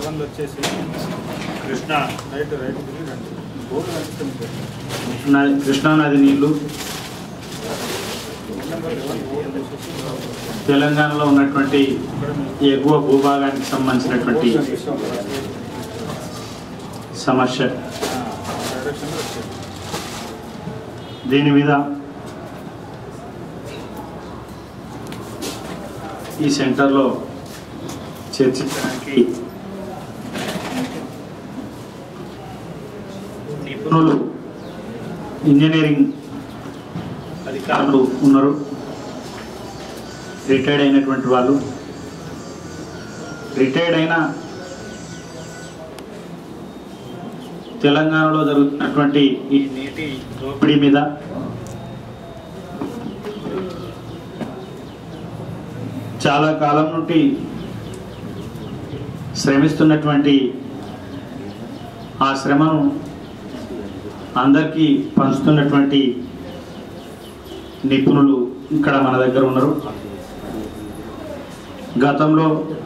పాలనలో వచ్చేసి Krishna right right తిరిగి రండి బోర్డు కనిపిస్తుంది సార్. నది కృష్ణా నది నీళ్లు ఫోన్ నెంబర్ ఎవరు బోర్డు వచ్చేసి తెలంగాణలో ఉన్నటువంటి ఇక్కడ మీ ఎగువ భూభాగానికి సంబంధించినటువంటి బోర్డు కనిపిస్తుంది కదా. సమస్య ఆ, డైరెక్షన్లో వచ్చేది దీని మీద ఈ సెంటర్లో చర్చించడానికి నిపుణులు ఇంజనీరింగ్ అధికారులు ఉన్నారు రిటైర్డ్ అయినటువంటి వాళ్ళు రిటైర్డ్ అయిన తెలంగాణలో జరుగుతున్నటువంటి ఈ నీటి దోపిడీ మీద చాలా కాలం నుండి శ్రమిస్తున్నటువంటి ఆ శ్రమను అందరికీ పంచుతున్నటువంటి నిపుణులు ఇక్కడ మన దగ్గర ఉన్నారు గతంలో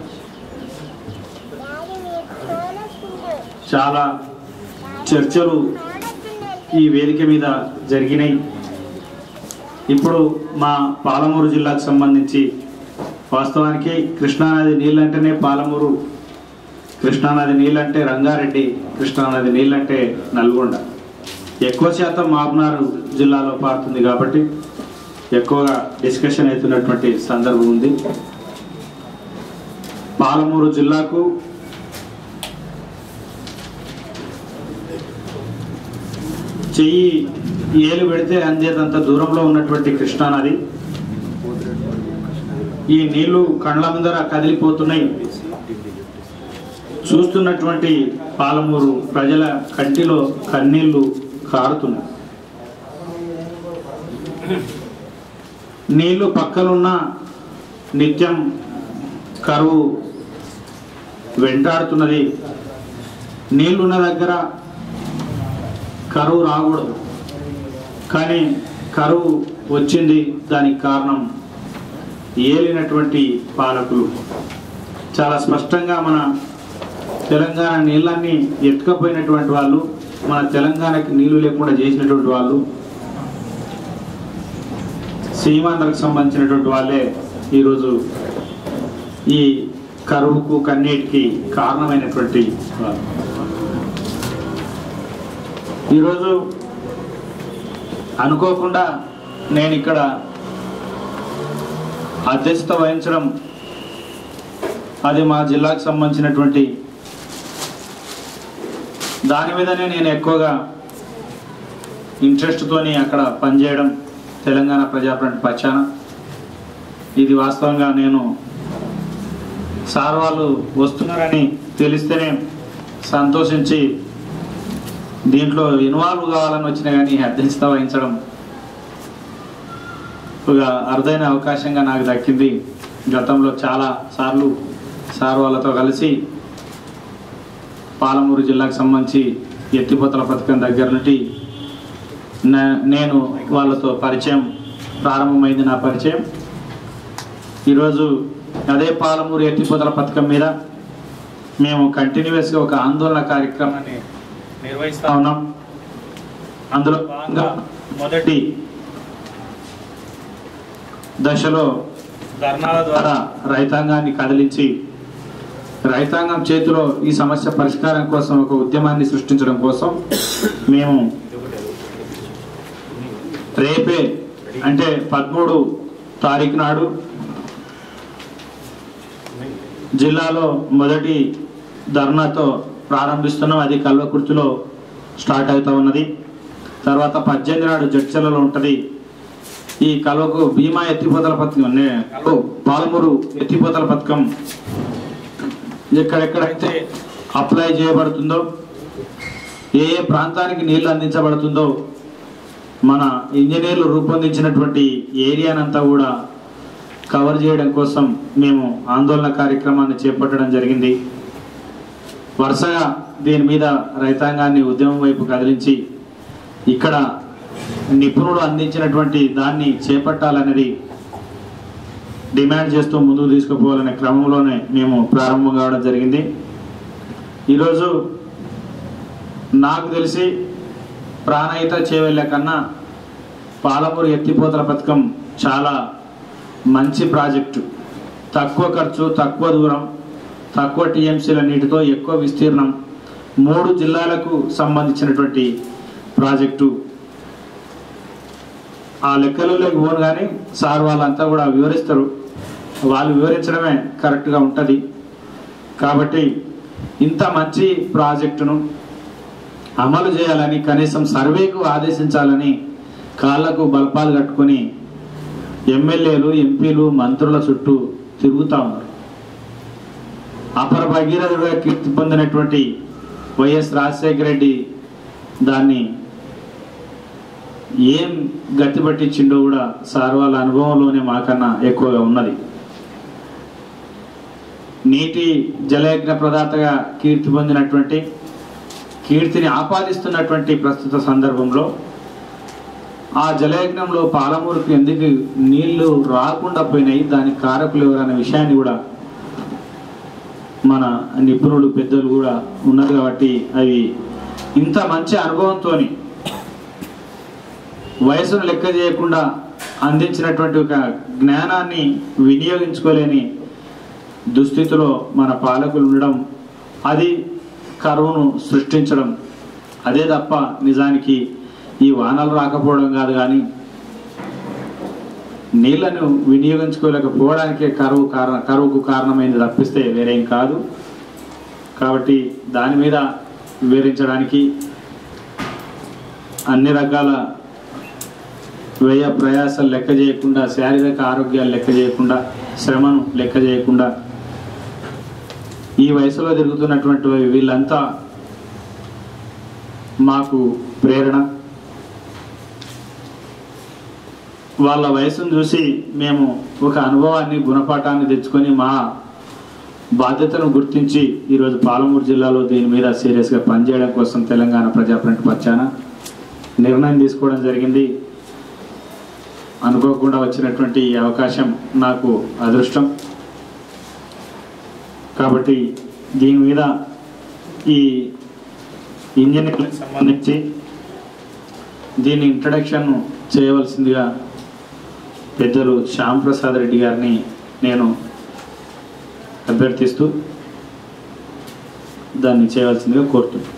చాలా చర్చలు ఈ వేదిక మీద జరిగినాయి ఇప్పుడు మా పాలమూరు జిల్లాకు సంబంధించి వాస్తవానికి కృష్ణానది నీళ్ళంటేనే పాలమూరు కృష్ణానది నీళ్ళంటే రంగారెడ్డి కృష్ణానది నీళ్ళంటే నల్గొండ ఎక్కువ శాతం మాబ్నారు జిల్లాలో పారుతుంది కాబట్టి ఎక్కువగా డిస్కషన్ అవుతున్నటువంటి సందర్భం ఉంది పాలమూరు జిల్లాకు చెయ్యి ఏలు పెడితే అందేదంత దూరంలో ఉన్నటువంటి కృష్ణానది ఈ నీళ్లు కండ్ల ముందర కదిలిపోతున్నాయి చూస్తున్నటువంటి పాలమూరు ప్రజల కంటిలో కన్నీళ్లు కారుతున్నాయి నీళ్లు పక్కనున్న నిత్యం కరువు వెంటాడుతున్నది నీళ్లున్న దగ్గర కరువు రాకూడదు కానీ కరువు వచ్చింది దానికి కారణం ఏలినటువంటి పాలకులు చాలా స్పష్టంగా మన తెలంగాణ నీళ్ళన్నీ ఎత్తుకపోయినటువంటి వాళ్ళు మన తెలంగాణకి నీళ్లు లేకుండా చేసినటువంటి వాళ్ళు సీమాంధ్రకు సంబంధించినటువంటి వాళ్ళే ఈరోజు ఈ కరువుకు కన్నీటికి కారణమైనటువంటి వాళ్ళు ఈరోజు అనుకోకుండా నేను ఇక్కడ అధ్యక్షత వహించడం అది మా జిల్లాకు సంబంధించినటువంటి దాని మీదనే నేను ఎక్కువగా ఇంట్రెస్ట్తోని అక్కడ పనిచేయడం తెలంగాణ ప్రజాప్రంట్ పక్షాన ఇది వాస్తవంగా నేను సార్ వాళ్ళు వస్తున్నారని తెలిస్తేనే సంతోషించి దీంట్లో ఇన్వాల్వ్ కావాలని వచ్చినా కానీ అధ్యక్షత వహించడం ఒక అరుదైన అవకాశంగా నాకు దక్కింది గతంలో చాలా సార్లు సార్ వాళ్ళతో కలిసి పాలమూరు జిల్లాకు సంబంధించి ఎత్తిపోతల పథకం దగ్గర నుండి నే- నేను వాళ్ళతో పరిచయం ప్రారంభమైంది నా పరిచయం ఈరోజు అదే పాలమూరు ఎత్తిపోతల పథకం మీద మేము కంటిన్యూస్గా ఒక ఆందోళన కార్యక్రమాన్ని నిర్వహిస్తా ఉన్నాం అందులో భాగంగా మొదటి దశలో ధర్నాల ద్వారా రైతాంగాన్ని కదిలించి రైతాంగం చేతిలో ఈ సమస్య పరిష్కారం కోసం ఒక ఉద్యమాన్ని సృష్టించడం కోసం మేము రేపే అంటే పదమూడు తారీఖు నాడు జిల్లాలో మొదటి ధర్నాతో ప్రారంభిస్తున్నాం అది కల్వకుర్తిలో స్టార్ట్ అవుతా ఉన్నది తర్వాత పద్దెనిమిది నాడు జడ్చలలో ఉంటుంది ఈ కల్వకు భీమా ఎత్తిపోతల పథకం నే- కల్వ పాలమూరు ఎత్తిపోతల పథకం ఎక్కడెక్కడైతే అప్లై చేయబడుతుందో ఏ ఏ ప్రాంతానికి నీళ్లు అందించబడుతుందో మన ఇంజనీర్లు రూపొందించినటువంటి ఏరియానంతా కూడా కవర్ చేయడం కోసం మేము ఆందోళన కార్యక్రమాన్ని చేపట్టడం జరిగింది వరుసగా దీని మీద రైతాంగాన్ని ఉద్యమం వైపు కదిలించి ఇక్కడ నిపుణులు అందించినటువంటి దాన్ని చేపట్టాలనేది డిమాండ్ చేస్తూ ముందుకు తీసుకుపోవాలనే క్రమంలోనే మేము ప్రారంభం కావడం జరిగింది ఈరోజు నాకు తెలిసి ప్రాణహిత చేవెళ్ళ కన్నా పాలమూరు ఎత్తిపోతల పథకం చాలా మంచి ప్రాజెక్టు తక్కువ ఖర్చు తక్కువ దూరం తక్కువ టీఎంసీల నీటితో ఎక్కువ విస్తీర్ణం మూడు జిల్లాలకు సంబంధించినటువంటి ప్రాజెక్టు ఆ లెక్కలలోకి పోను కానీ సార్ వాళ్ళంతా కూడా వివరిస్తారు వాళ్ళు వివరించడమే కరెక్ట్గా ఉంటుంది కాబట్టి ఇంత మంచి ప్రాజెక్టును అమలు చేయాలని కనీసం సర్వేకు ఆదేశించాలని కాళ్లకు బలపాలు కట్టుకొని ఎమ్మెల్యేలు ఎంపీలు మంత్రుల చుట్టూ తిరుగుతా ఉన్నారు అపర భగీరథుడిగా కీర్తి పొందినటువంటి వైఎస్ రాజశేఖర రెడ్డి దాన్ని ఏం గతి పట్టించిండో కూడా సార్ వాళ్ళ అనుభవంలోనే మాకన్నా ఎక్కువగా ఉన్నది నీటి జలయజ్ఞ ప్రదాతగా కీర్తి పొందినటువంటి కీర్తిని ఆపాదిస్తున్నటువంటి ప్రస్తుత సందర్భంలో ఆ జలయజ్ఞంలో పాలమూరుకు ఎందుకు నీళ్లు రాకుండా పోయినాయి దానికి కారకులు ఎవరనే విషయాన్ని కూడా మన నిపుణులు పెద్దలు కూడా ఉన్నారు కాబట్టి అవి ఇంత మంచి అనుభవంతోని వయసును లెక్క చేయకుండా అందించినటువంటి ఒక జ్ఞానాన్ని వినియోగించుకోలేని దుస్థితిలో మన పాలకులు ఉండడం అది కరువును సృష్టించడం అదే తప్ప నిజానికి ఈ వానలు రాకపోవడం కాదు కానీ నీళ్లను వినియోగించుకోలేకపోవడానికే కరువు కారణ కరువుకు కారణమైంది తప్పిస్తే వేరేం కాదు కాబట్టి దాని మీద వివరించడానికి అన్ని రకాల వ్యయ ప్రయాసాలు లెక్క చేయకుండా శారీరక ఆరోగ్యాలు లెక్క చేయకుండా శ్రమను లెక్క చేయకుండా ఈ వయసులో తిరుగుతున్నటువంటి వీళ్ళంతా మాకు ప్రేరణ వాళ్ళ వయసును చూసి మేము ఒక అనుభవాన్ని గుణపాఠాన్ని తెచ్చుకొని మా బాధ్యతను గుర్తించి ఈరోజు పాలమూరు జిల్లాలో దీని మీద సీరియస్గా పనిచేయడం కోసం తెలంగాణ ప్రజాఫ్రంట్ పచ్చాన నిర్ణయం తీసుకోవడం జరిగింది అనుకోకుండా వచ్చినటువంటి ఈ అవకాశం నాకు అదృష్టం కాబట్టి దీని మీద ఈ ఇంజనీర్లకు సంబంధించి దీని ఇంట్రడక్షన్ చేయవలసిందిగా పెద్దలు శ్యామ్ ప్రసాద్ రెడ్డి గారిని నేను అభ్యర్థిస్తూ దాన్ని చేయవలసిందిగా కోరుతున్నాను